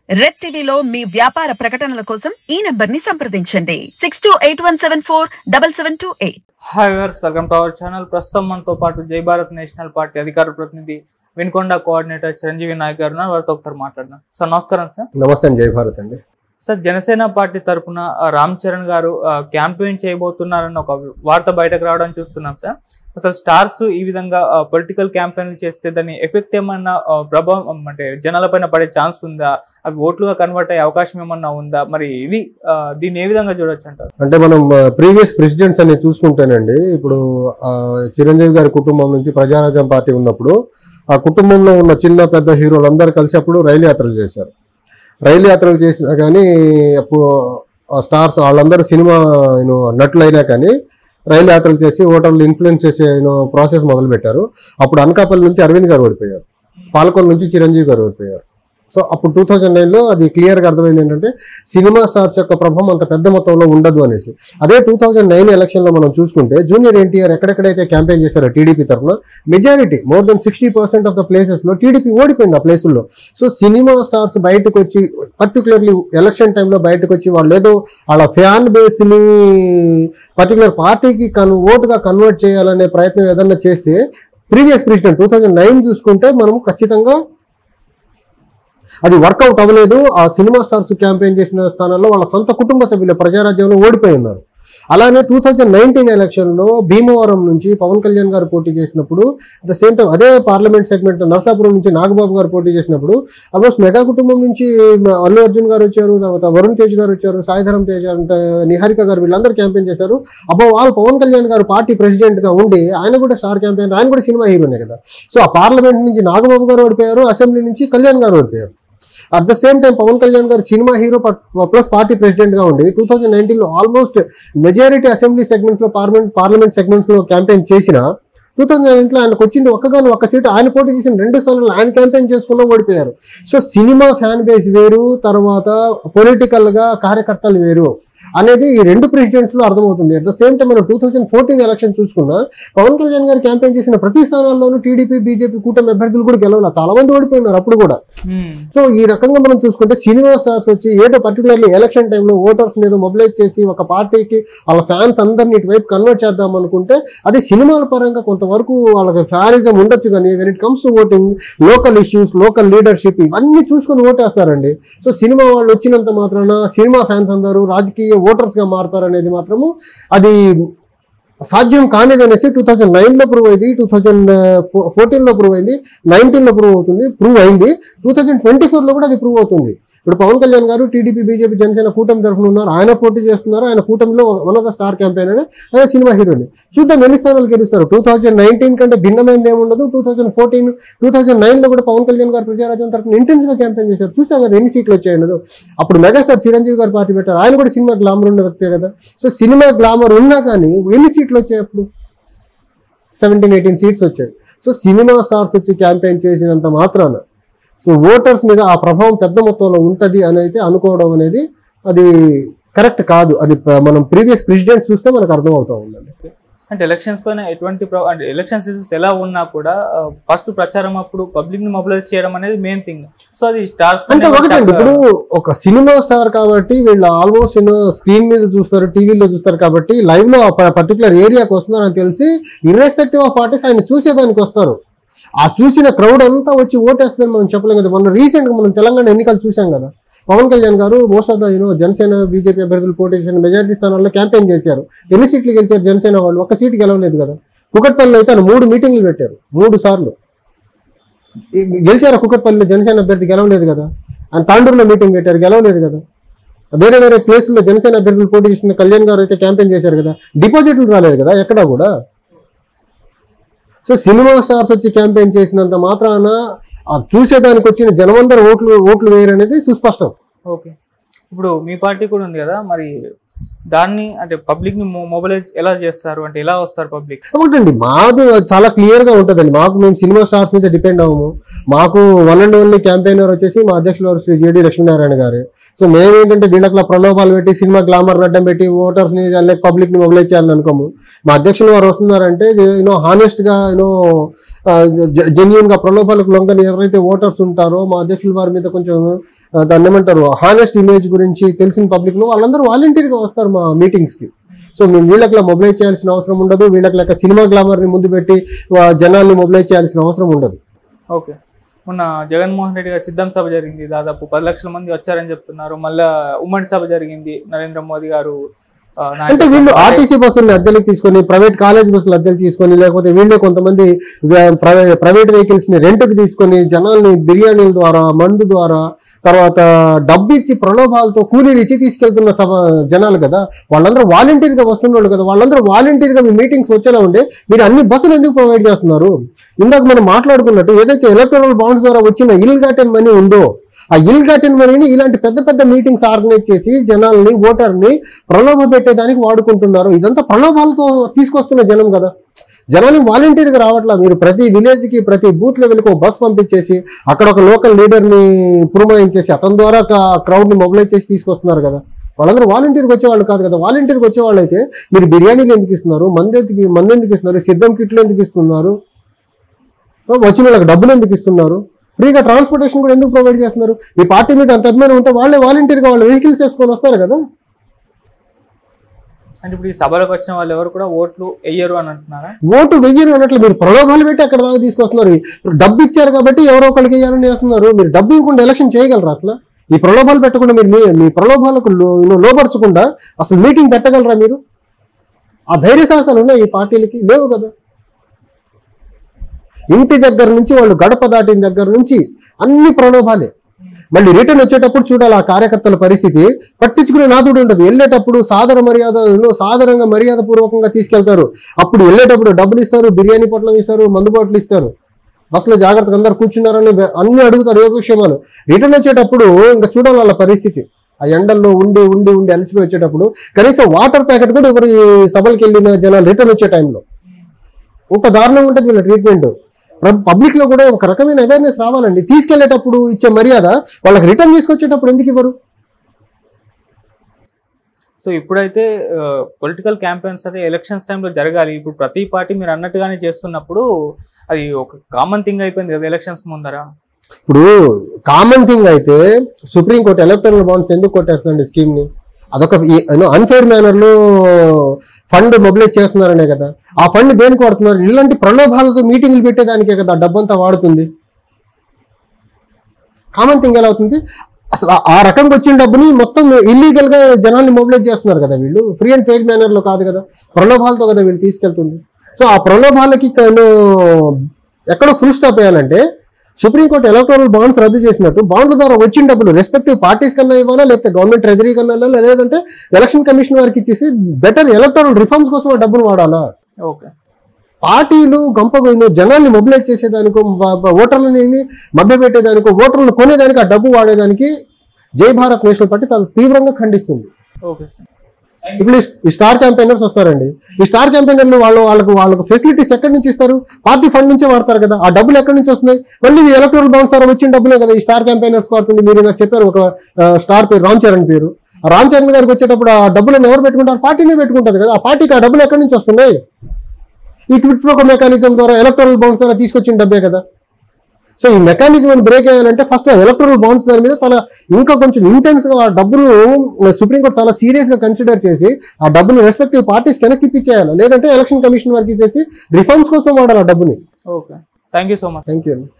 Red టీవీలో మీ వ్యాపార ప్రకటనల కోసం ఈ నంబర్ ని సంప్రదించండి six two eight one seven four double seven two eight hi viewers welcome to our channel ప్రస్తుతం మనతో పాటు జై భారత్ నేషనల్ పార్టీ అధికార ప్రతినిధి వినుకొండ కోఆర్డినేటర్ చిరంజీవి నాయక్ గారు ఉన్నారు వారితో ఒకసారి మాట్లాడదాం సార్ నమస్కారం సార్ నమస్తే అండి జై భారత్ అండి సార్ జనసేన పార్టీ తరపున ఆ, రామ్ చరణ్ గారు క్యాంపెయిన్ చేయబోతున్నారన్న ఒక వార్త బయటకు రావడం చూస్తున్నాం సార్ అసలు స్టార్స్ ఈ విధంగా పొలిటికల్ క్యాంపెయిన్ చేస్తే దాని ఎఫెక్ట్ ఏమన్నా ఆ, ప్రభావం అంటే జనాలపైన పడే ఛాన్స్ ఉందా అవి ఓట్లుగా కన్వర్ట్ అయ్యే అవకాశం ఏమన్నా ఉందా మరి ఇది ఆ, దీన్ని ఏ విధంగా చూడొచ్చు అంటారు అంటే మనం ప్రీవియస్ ప్రెసిడెంట్స్ అనేది చూసుకుంటేనండి ఇప్పుడు ఆ, చిరంజీవి గారి కుటుంబం నుంచి ప్రజారాజ్యం పార్టీ ఉన్నప్పుడు ఆ కుటుంబంలో ఉన్న చిన్న పెద్ద హీరోలు అందరూ కలిసి అప్పుడు రైలు యాత్రలు చేశారు రైలు యాత్రలు చేసినా కానీ అప్పుడు ఆ స్టార్స్ వాళ్ళందరూ సినిమా యూనో నటులు అయినా కానీ రైలు యాత్రలు చేసి ఓటర్లు ఇన్ఫ్లుయెన్స్ చేసే యూనో ప్రాసెస్ మొదలు పెట్టారు అప్పుడు అనకాపల్లి నుంచి అరవింద్ గారు ఓడిపోయారు పాలకొల్ నుంచి చిరంజీవి గారు ఓడిపోయారు సో అప్పుడు టూ థౌజండ్ నైన్లో అది క్లియర్గా అర్థమైంది ఏంటంటే సినిమా స్టార్స్ యొక్క ప్రభావం అంత పెద్ద మొత్తంలో ఉండదు అనేసి అదే టూ థౌజండ్ నైన్ ఎలక్షన్లో మనం చూసుకుంటే జూనియర్ ఎన్టీఆర్ ఎక్కడెక్కడైతే క్యాంపెయిన్ చేశారో టీడీపీ తరఫున majority more than sixty percent of the ప్లేసెస్లో టీడీపీ ఓడిపోయింది ఆ ప్లేసుల్లో సో సినిమా స్టార్స్ బయటకు వచ్చి పర్టికులర్లీ ఎలక్షన్ టైంలో బయటకు వచ్చి వాళ్ళు ఏదో వాళ్ళ ఫ్యాన్ బేస్ని పర్టికులర్ పార్టీకి కన్ ఓటుగా కన్వర్ట్ చేయాలనే ప్రయత్నం ఏదన్నా చేస్తే previous president two thousand nine చూసుకుంటే మనం ఖచ్చితంగా అది వర్కౌట్ అవ్వలేదు ఆ సినిమా స్టార్స్ క్యాంపెయిన్ చేసిన స్థానాల్లో వాళ్ళ సొంత కుటుంబ సభ్యులు ప్రజారాజ్యంలో ఓడిపోయి ఉన్నారు అలానే టూ థౌజండ్ నైన్టీన్ ఎలక్షన్లో భీమవరం నుంచి పవన్ కళ్యాణ్ గారు పోటీ చేసినప్పుడు అట్ ద సేమ్ టైం అదే పార్లమెంట్ సెగ్మెంట్ నరసాపురం నుంచి నాగబాబు గారు పోటీ చేసినప్పుడు ఆల్మోస్ట్ మెగా కుటుంబం నుంచి అల్లు అర్జున్ గారు వచ్చారు తర్వాత వరుణ్ తేజ్ గారు వచ్చారు సాయిధరం తేజ్ అంటే నిహారిక గారు వీళ్ళందరూ క్యాంపెయిన్ చేశారు అబ్బో వాళ్ళు పవన్ కళ్యాణ్ గారు పార్టీ ప్రెసిడెంట్ గా ఉండి ఆయన కూడా స్టార్ క్యాంపెయిన్ ఆయన కూడా సినిమా హీరోనే కదా సో ఆ పార్లమెంట్ నుంచి నాగబాబు గారు ఓడిపోయారు అసెంబ్లీ నుంచి కళ్యాణ్ గారు ఓడిపోయారు at the same time Pawan Kalyan garu cinema hero plus party president గా ఉండి టూ థౌజండ్ నైన్టీన్ లో ఆల్మోస్ట్ మెజారిటీ అసెంబ్లీ సెగ్మెంట్స్ లో పార్లమెంట్ పార్లమెంట్ సెగ్మెంట్స్ లో క్యాంపెయిన్ చేసిన టూ థౌజండ్ నైన్టీన్ లో ఆయనకు వచ్చింది ఒక్కగాను ఒక్క సీటు ఆయన పోటీ చేసిన రెండు స్థానాలు ఆయన క్యాంపెయిన్ చేసుకున్నా ఓడిపోయారు సో సినిమా ఫ్యాన్ బేస్ వేరు తర్వాత పొలిటికల్ గా కార్యకర్తలు వేరు అనేది ఈ రెండు ప్రెసిడెంట్స్ లో అర్థమవుతుంది అట్ ద సేమ్ టైం మనం టూ థౌసండ్ ఫోర్టీన్ ఎలక్షన్ చూసుకున్నా పవన్ కళ్యాణ్ గారు క్యాంపెయిన్ చేసిన ప్రతి స్థానాల్లోనూ టీడీపీ బీజేపీ కూటమి అభ్యర్థులు కూడా గెలవాలి చాలా మంది ఓడిపోయినారు అప్పుడు కూడా మ్మ్. సో ఈ రకంగా మనం చూసుకుంటే సినిమా స్టార్స్ వచ్చి ఏదో పర్టికులర్లీ ఎలక్షన్ టైంలో ఓటర్స్ ఏదో మొబిలైజ్ చేసి ఒక పార్టీకి వాళ్ళ ఫ్యాన్స్ అందరిని ఇటువైపు కన్వర్ట్ చేద్దాం అనుకుంటే అది సినిమాల పరంగా కొంతవరకు వాళ్ళకి ఫ్యానిజం ఉండొచ్చు కానీ when it comes to voting local issues local leadership ఇవన్నీ చూసుకొని ఓటేస్తారండి సో సినిమా వాళ్ళు వచ్చినంత మాత్రాన సినిమా ఫ్యాన్స్ అందరూ రాజకీయ ఓటర్స్ గా మారతారనేది మాత్రము అది సాధ్యం కానిది అనేసి టూ థౌజండ్ నైన్లో ప్రూవ్ అయింది టూ థౌజండ్ ఫోర్టీన్లో ప్రూవ్ అయింది నైన్టీన్లో ప్రూవ్ అవుతుంది ప్రూవ్ అయింది టూ థౌజండ్ ట్వంటీ ఫోర్లో కూడా అది ప్రూవ్ అవుతుంది ఇప్పుడు పవన్ కళ్యాణ్ గారు టీడీపీ బీజేపీ జనసేన కూటమి తరఫున ఉన్నారు ఆయన పోటీ చేస్తున్నారు ఆయన కూటమిలో one of the star campaign ఆయన సినిమా హీరోని చూద్దాం ఎన్ని స్థానాలు గెలుస్తారు టూ థౌజండ్ నైన్టీన్ కంటే భిన్నమైనది ఏముండదు two thousand fourteen two thousand నైన్లో కూడా పవన్ కళ్యాణ్ గారు ప్రజారాజ్యం తరఫున ఇంటెన్స్ గా క్యాంపెయిన్ చేశారు చూసాం కదా ఎన్ని సీట్లు వచ్చాయన్నదో అప్పుడు మెగాస్టార్ చిరంజీవి గారు పార్టీ పెట్టారు ఆయన కూడా సినిమా గ్లామర్ ఉన్న వ్యక్తే కదా సో సినిమా గ్లామర్ ఉన్నా కానీ ఎన్ని సీట్లు వచ్చాయి అప్పుడు సెవెంటీన్ ఎయిటీన్ సీట్స్ వచ్చాయి సో సినిమా స్టార్స్ వచ్చి క్యాంపెయిన్ చేసినంత మాత్రాన సో ఓటర్స్ మీద ఆ ప్రభావం పెద్ద మొత్తంలో ఉంటుంది అని అయితే అనుకోవడం అనేది అది కరెక్ట్ కాదు అది ప- మనం ప్రీవియస్ ప్రెసిడెంట్స్ చూస్తే మనకు అర్థం అవుతా ఉందండి అంటే ఎలక్షన్స్ పైన ఎటువంటి ప్ర- అంటే ఎలక్షన్ సీజన్స్ ఎలా ఉన్నా కూడా ఫస్ట్ ప్రచారం అప్పుడు పబ్లిక్ ని మొబిలైజ్ చేయడం అనేది మెయిన్ థింగ్ సో అది స్టార్స్ అంటే ఒకటండి ఇప్పుడు ఒక సినిమా స్టార్ కాబట్టి వీళ్ళు ఆల్మోస్ట్ ఎన్నో స్క్రీన్ మీద చూస్తారు టీవీలో చూస్తారు కాబట్టి లైవ్ లో పర్టికులర్ ఏరియాకి వస్తున్నారు అని తెలిసి ఇర్రెస్పెక్టివ్ ఆఫ్ పార్టీస్ ఆయన చూసేదానికి వస్తారు ఆ చూసిన క్రౌడ్ అంతా వచ్చి ఓటేస్తుందని మనం చెప్పలేం కదా మొన్న రీసెంట్ గా మనం తెలంగాణ ఎన్నికలు చూసాం కదా Pawan Kalyan garu most of the you know Janasena BJP అభ్యర్థులు పోటీ చేసిన మెజారిటీ స్థానాల్లో క్యాంపెయిన్ చేశారు ఎన్ని సీట్లు గెలిచారు జనసేన వాళ్ళు ఒక్క సీటు గెలవలేదు కదా కుకట్పల్లిలో అయితే ఆయన మూడు మీటింగ్లు పెట్టారు మూడు సార్లు ఈ గెలిచారు కుకట్పల్లిలో జనసేన అభ్యర్థి గెలవలేదు కదా ఆయన తాండూరులో మీటింగ్ పెట్టారు గెలవలేదు కదా వేరే వేరే ప్లేసుల్లో జనసేన అభ్యర్థులు పోటీ చేసిన కళ్యాణ్ గారు అయితే క్యాంపెయిన్ చేశారు కదా డిపాజిట్లు రాలేదు కదా ఎక్కడా కూడా సో సినిమా స్టార్స్ వచ్చి క్యాంపెయిన్ చేసినంత మాత్రాన ఆ చూసేదానికి వచ్చిన జనమందరూ ఓట్లు ఓట్లు వేయరు అనేది సుస్పష్టం ఓకే ఇప్పుడు మీ పార్టీ కూడా ఉంది కదా మరి దాన్ని అంటే పబ్లిక్ ని మొబిలైజ్ ఎలా చేస్తారు అంటే ఎలా వస్తారు పబ్లిక్ ఒకటండి మాది చాలా క్లియర్ గా ఉంటుందండి మాకు మేము సినిమా స్టార్స్ మీద డిపెండ్ అవ్వము మాకు వన్ అండ్ ఓన్లీ క్యాంపెయినర్ వచ్చేసి మా అధ్యక్షులు వారు శ్రీ జేడి లక్ష్మీనారాయణ గారు సో మేమేంటంటే దీంట్లో ప్రలోభాలు పెట్టి సినిమా గ్లామర్ అడ్డం పెట్టి ఓటర్స్ ని పబ్లిక్ ని మొబిలైజ్ చేయాలని అనుకోము మా అధ్యక్షులు వారు వస్తున్నారంటే యూనో హానెస్ట్ గా యూనో జెన్యున్ గా ప్రలోభాలకు లొంగని ఎవరైతే ఓటర్స్ ఉంటారో మా అధ్యక్షుల వారి మీద కొంచెం ఆ, దాన్ని ఏమంటారు హానెస్ట్ ఇమేజ్ గురించి తెలిసిన పబ్లిక్ లో వాళ్ళందరూ వాలంటీర్ గా వస్తారు మా మీటింగ్స్ కి సో మేము వీళ్ళకి మొబిలైజ్ చేయాల్సిన అవసరం ఉండదు వీళ్ళకి లెక్క సినిమా గ్లామర్ ని ముందు పెట్టి ఆ, జనాల్ని మొబిలైజ్ చేయాల్సిన అవసరం ఉండదు ఓకే మొన్న జగన్మోహన్ రెడ్డి గారి సిద్ధం సభ జరిగింది దాదాపు పది లక్షల మంది వచ్చారని చెప్తున్నారు మళ్ళా ఉమ్మడి సభ జరిగింది నరేంద్ర మోదీ గారు ఆ, అంటే నాయకత్వం- వీళ్ళు ఆర్టీసీ బస్సుల్ని అద్దెలకు తీసుకొని ప్రైవేట్ కాలేజ్ బస్సులు అద్దెలు తీసుకొని లేకపోతే వీళ్ళే కొంతమంది వ్య- ప్రైవే- ప్రైవేట్ వెహికల్స్ ని రెంట్ కి తీసుకొని జనాల్ని బిర్యానీల ద్వారా మందు ద్వారా తర్వాత డబ్బు ఇచ్చి ప్రలోభాలతో కూలీలు ఇచ్చి తీసుకెళ్తున్న సభ జనాలు కదా వాళ్ళందరూ వాలంటీర్ గా వస్తున్నారు కదా వాళ్ళందరూ వాలంటీర్ గా మీ మీటింగ్స్ వచ్చేలా ఉంటే మీరు అన్ని బస్సులు ఎందుకు ప్రొవైడ్ చేస్తున్నారు ఇందాక మనం మాట్లాడుకున్నట్టు ఏదైతే ఎలక్ట్రల్ బాండ్స్ ద్వారా వచ్చిన ఇల్ గాటెన్ మనీ ఉందో ఆ ఇల్ గాటెన్ మనీని ఇలాంటి పెద్ద పెద్ద మీటింగ్స్ ఆర్గనైజ్ చేసి జనాల్ని ఓటర్ని ప్రలోభ పెట్టేదానికి వాడుకుంటున్నారు ఇదంతా ప్రలోభాలతో తీసుకొస్తున్న జనం కదా జనానికి వాలంటీర్గా రావట్లా మీరు ప్రతి విలేజ్ కి ప్రతి బూత్ లెవెల్కి ఒక బస్ పంపించేసి అక్కడ ఒక లోకల్ లీడర్ ని పురమాయించేసి అతని ద్వారా క్రౌడ్ ని మొబిలైజ్ చేసి తీసుకొస్తున్నారు కదా వాళ్ళందరూ వాలంటీర్కి వచ్చేవాళ్ళు కాదు కదా వాలంటీర్కి వచ్చేవాళ్ళు అయితే మీరు బిర్యానీలు ఎందుకు ఇస్తున్నారు మంది ఎందుకు మంది ఎందుకు ఇస్తున్నారు సిద్ధం కిట్లు ఎందుకు ఇస్తున్నారు వచ్చిన వాళ్ళకి డబ్బులు ఎందుకు ఇస్తున్నారు ఫ్రీగా ట్రాన్స్పోర్టేషన్ కూడా ఎందుకు ప్రొవైడ్ చేస్తున్నారు ఈ పార్టీ మీద అంత అభిమానం ఉంటే వాళ్ళే వాలంటీర్గా వాళ్ళ వెహికల్స్ వేసుకొని వస్తారు కదా అంటే ఇప్పుడు ఈ సభలకు వచ్చిన వాళ్ళు ఎవరు కూడా ఓట్లు వేయరు అని అంటున్నారా ఓటు వెయ్యరు అన్నట్లు మీరు ప్రలోభాలు పెట్టి అక్కడ దాకా తీసుకొస్తున్నారు ఇప్పుడు డబ్బు ఇచ్చారు కాబట్టి ఎవరో ఒకరికి వేయాలని చేస్తున్నారు మీరు డబ్బు ఇవ్వకుండా ఎలక్షన్ చేయగలరా అసలు ఈ ప్రలోభాలు పెట్టకుండా మీరు మీ- మీ ప్రలోభాలకు లో- you know, లోబరచకుండా అసలు మీటింగ్ పెట్టగలరా మీరు ఆ ధైర్య సాహసాలు ఉన్నాయి ఈ పార్టీలకి లేవు కదా ఇంటి దగ్గర నుంచి వాళ్ళు గడప దాటిన దగ్గర నుంచి అన్ని ప్రలోభాలే మళ్ళీ రిటర్న్ వచ్చేటప్పుడు చూడాలి ఆ కార్యకర్తల పరిస్థితి పట్టించుకునే నాదుడు ఉండదు వెళ్ళేటప్పుడు సాదర మర్యాద సాదరంగా మర్యాద పూర్వకంగా తీసుకెళ్తారు అప్పుడు వెళ్ళేటప్పుడు డబ్బులు ఇస్తారు బిర్యానీ పొట్లం ఇస్తారు మందు బాటలు ఇస్తారు బస్సులో జాగ్రత్తగా అందరు కూర్చున్నారని వె- అన్ని అడుగుతారు యోగక్షేమాలు రిటర్న్ వచ్చేటప్పుడు ఇంకా చూడాలి వాళ్ళ పరిస్థితి ఆ ఎండల్లో ఉండి ఉండి ఉండి అలసిపోయి వచ్చేటప్పుడు కనీసం వాటర్ ప్యాకెట్ కూడా ఎవరు ఈ సభలకు వెళ్ళిన జనాలు రిటర్న్ వచ్చే టైంలో ఇంత దారుణంగా ఉంటుంది వీళ్ళ ట్రీట్మెంట్ పబ్లిక్ లో కూడా ఒక రకమైన అవేర్నెస్ రావాలండి తీసుకెళ్లేటప్పుడు ఇచ్చే మర్యాద వాళ్ళకి రిటర్న్ తీసుకొచ్చేటప్పుడు ఎందుకు ఇవ్వరు సో ఇప్పుడైతే పొలిటికల్ క్యాంపెయిన్స్ అయితే ఎలక్షన్స్ టైంలో జరగాలి ఇప్పుడు ప్రతి పార్టీ మీరు అన్నట్టుగానే చేస్తున్నప్పుడు అది ఒక కామన్ థింగ్ అయిపోయింది కదా ఎలక్షన్స్ ముందర ఇప్పుడు కామన్ థింగ్ అయితే సుప్రీంకోర్టు ఎలక్టరల్ బాండ్స్ ఎందుకు కొట్టేస్తుందండి స్కీమ్ ని అదొక అన్ఫేర్ మేనర్ లో ఫండ్ మొబిలైజ్ చేస్తున్నారనే కదా ఆ ఫండ్ దేనికి వాడుతున్నారు ఇలాంటి ప్రలోభాలతో మీటింగ్లు పెట్టేదానికే కదా ఆ డబ్బంతా వాడుతుంది కామన్ థింగ్ ఎలా అవుతుంది అసలు ఆ- ఆ రకంగా వచ్చిన డబ్బుని మొత్తం ఇల్లీగల్ గా జనాల్ని మొబిలైజ్ చేస్తున్నారు కదా వీళ్ళు ఫ్రీ అండ్ ఫెయిర్ మేనర్ లో కాదు కదా ప్రలోభాలతో కదా వీళ్ళు తీసుకెళ్తుంది సో ఆ ప్రలోభాలకి కను- ఎక్కడో ఫుల్ స్టాప్ వేయాలంటే సుప్రీంకోర్టు ఎలక్టోరల్ బాండ్స్ రద్దు చేసినట్టు బాండ్ల ద్వారా వచ్చిన డబ్బులు రెస్పెక్టివ్ పార్టీస్ కన్నా ఇవ్వాలా లేకపోతే గవర్నమెంట్ ట్రెజరీ కన్నా ఇవ్వాలా లేదంటే ఎలక్షన్ కమిషన్ వారికి ఇచ్చేసి బెటర్ ఎలక్టోరల్ రిఫార్మ్స్ కోసం ఆ డబ్బులు వాడాలా ఓకే పార్టీలు గంపగోయిన జనాల్ని మొబిలైజ్ చేసేదానికో బ- బ- ఓటర్లని మభ్యపెట్టేదానికో ఓటర్లు కొనేదానికి ఆ డబ్బు వాడేదానికి జై భారత్ నేషనల్ పార్టీ చాలా తీవ్రంగా ఖండిస్తుంది ఓకే సార్ ఇప్పుడు ఈ- ఈ స్టార్ క్యాంపెయినర్స్ వస్తారండి ఈ స్టార్ క్యాంపెయినర్లు వాళ్ళు వాళ్ళకు వాళ్ళకు ఫెసిలిటీస్ ఎక్కడి నుంచి ఇస్తారు పార్టీ ఫండ్ నుంచే వాడతారు కదా ఆ డబ్బులు ఎక్కడి నుంచి వస్తున్నాయి మళ్ళీ ఈ ఎలక్ట్రల్ బాండ్స్ ద్వారా వచ్చిన డబ్బులే కదా ఈ స్టార్ క్యాంపెయినర్స్ వాడుతుంది మీరు ఇలా చెప్పారు ఒక ఆ, స్టార్ పేరు రామ్ చరణ్ పేరు ఆ రామ్ చరణ్ గారికి వచ్చేటప్పుడు ఆ డబ్బులను ఎవరు పెట్టుకుంటారు పార్టీనే పెట్టుకుంటుంది కదా ఆ పార్టీకి ఆ డబ్బులు ఎక్కడి నుంచి వస్తున్నాయి ఈ క్విట్ ప్రోకో మెకానిజం ద్వారా ఎలక్ట్రల్ బాండ్స్ ద్వారా తీసుకొచ్చిన డబ్బే కదా సో ఈ మెకానిజం బ్రేక్ అయ్యాలంటే ఫస్ట్ ఎలక్ట్రల్ బాండ్స్ దాని మీద చాలా ఇంకా కొంచెం ఇంటెన్స్ గా ఆ డబ్బును సుప్రీంకోర్టు చాలా సీరియస్ గా కన్సిడర్ చేసి ఆ డబ్బును రెస్పెక్టివ్ పార్టీస్ వెనక్కి ఇప్పించేయాలి లేదంటే ఎలక్షన్ కమిషన్ వారికి ఇచ్చేసి రిఫార్మ్స్ కోసం వాడాలి ఆ డబ్బుని okay thank you so much thank you